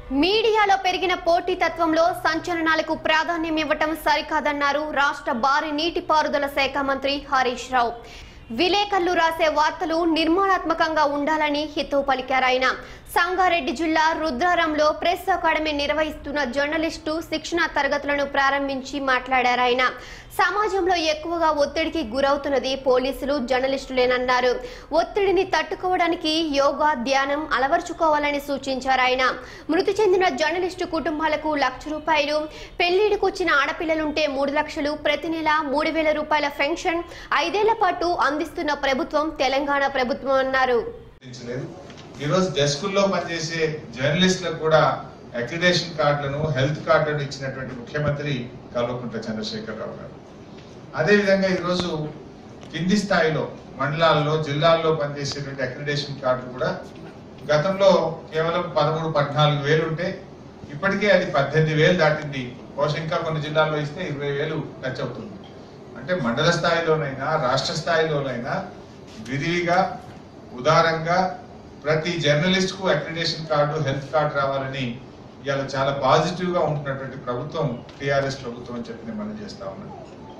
మీడియాలో పెరిగిన పోటీతత్వంలో సంచలనాలకు ప్రాధాన్యం ఇవ్వటం సరికాదన్నారు రాష్ట్ర భారీ నీటిపారుదల శాఖ మంత్రి హరీష్ రావు విలేకరులు రాసే వార్తలు నిర్మాణాత్మకంగా ఉండాలని హితవు పలికారాయన సంగారెడ్డి జిల్లా రుద్రారంలో ప్రెస్ అకాడమీ నిర్వహిస్తున్న జర్నలిస్టు శిక్షణ తరగతులను ప్రారంభించి మాట్లాడారాయన సమాజంలో ఎక్కువగా ఒత్తిడికి గురవుతున్నది పోలీసులు జర్నలిస్టులేనన్నారు ఒత్తిడిని తట్టుకోవడానికి యోగా ధ్యానం అలవర్చుకోవాలని సూచించారు ఆయన మృతి చెందిన జర్నలిస్టు కుటుంబాలకు లక్ష రూపాయలు పెళ్లిడికి వచ్చిన ఆడపిల్లలుంటే మూడు లక్షలు ప్రతి నెల మూడు వేల రూపాయల పెన్షన్ ఐదేళ్ల పాటు అందిస్తున్న ప్రభుత్వం తెలంగాణ ప్రభుత్వం అన్నారు గుర్తించలేదు ఈరోజు డెస్కుల్లో పనిచేసే జర్నలిస్టులకు కూడా అక్రిడేషన్ కార్డులను హెల్త్ కార్డులను ఇచ్చినటువంటి ముఖ్యమంత్రి కల్వకుంట్ల చంద్రశేఖరరావు గారు అదేవిధంగా ఈరోజు కింది స్థాయిలో మండలాల్లో జిల్లాల్లో పనిచేసేటువంటి అక్రిడేషన్ కార్డులు కూడా గతంలో కేవలం పదమూడు పద్నాలుగు వేలు ఉంటే ఇప్పటికే అది పద్దెనిమిది వేలు దాటింది బహుశా ఇంకా కొన్ని జిల్లాల్లో ఇస్తే ఇరవై వేలు టచ్ అవుతుంది అంటే మండల స్థాయిలోనైనా రాష్ట్ర స్థాయిలోనైనా విరివిగా ఉదారంగా ప్రతి జర్నలిస్ట్ కు అక్రిడేషన్ కార్డు హెల్త్ కార్డు రావాలని ఇవాళ చాలా పాజిటివ్ గా ఉంటున్నటువంటి ప్రభుత్వం టిఆర్ఎస్ ప్రభుత్వం అని చెప్పి నేను మనం చేస్తా ఉన్నాను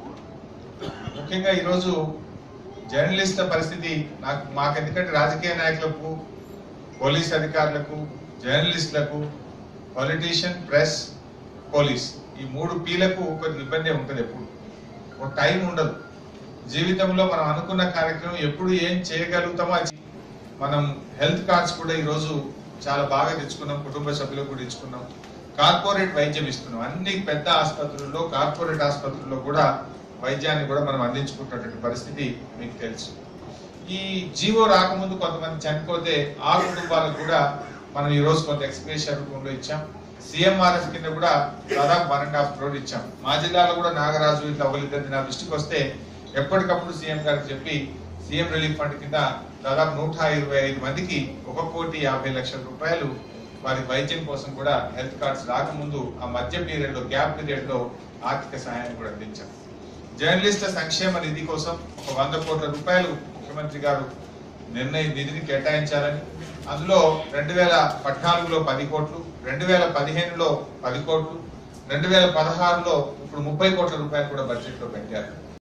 ముఖ్యంగా ఈరోజు జర్నలిస్టుల పరిస్థితి నాకు మాకు ఎందుకంటే రాజకీయ నాయకులకు పోలీస్ అధికారులకు జర్నలిస్టులకు పొలిటీషియన్ ప్రెస్ పోలీస్ ఈ మూడు పీలకు కొంచెం ఇబ్బంది ఉంటుంది ఎప్పుడు ఒక టైం ఉండదు జీవితంలో మనం అనుకున్న కార్యక్రమం ఎప్పుడు ఏం చేయగలుగుతామో అది మనం హెల్త్ కార్డ్స్ కూడా ఈరోజు చాలా బాగా తెచ్చుకున్నాం కుటుంబ సభ్యులకు కూడా ఇచ్చుకున్నాం కార్పొరేట్ వైద్యం ఇస్తున్నాం అన్ని పెద్ద ఆసుపత్రుల్లో కార్పొరేట్ ఆసుపత్రుల్లో కూడా వైద్యాన్ని కూడా మనం అందించుకుంటున్నటువంటి పరిస్థితి మీకు తెలుసు ఈ జీవో రాకముందు కొంతమంది చనిపోతే ఆ కుటుంబాలకు కూడా మనం ఈ రోజు కొంత ఎక్స్ప్రెషన్ రూపంలో ఇచ్చాం సీఎంఆర్ఎఫ్ కింద కూడా దాదాపు వన్ అండ్ హాఫ్ క్రోడ్ ఇచ్చాం మా జిల్లాలో కూడా నాగరాజు ఇట్లా ఒకరిద్దరిది నా దృష్టికి వస్తే ఎప్పటికప్పుడు సీఎం గారికి చెప్పి సీఎం రిలీఫ్ ఫండ్ కింద దాదాపు నూట ఇరవై ఐదు మందికి ఒక కోటి యాభై లక్షల రూపాయలు వారి వైద్యం కోసం కూడా హెల్త్ కార్డ్స్ రాకముందు ఆ మధ్య పీరియడ్ లో గ్యాప్ పీరియడ్ లో ఆర్థిక సహాయాన్ని కూడా అందించాం జర్నలిస్టుల సంక్షేమ నిధి కోసం ఒక వంద కోట్ల రూపాయలు ముఖ్యమంత్రి గారు నిర్ణయ నిధిని కేటాయించాలని అందులో రెండు వేల పద్నాలుగులో పది కోట్లు రెండు వేల పదిహేనులో పది కోట్లు రెండు వేల పదహారులో ఇప్పుడు ముప్పై కోట్ల రూపాయలు కూడా బడ్జెట్ లో పెట్టారు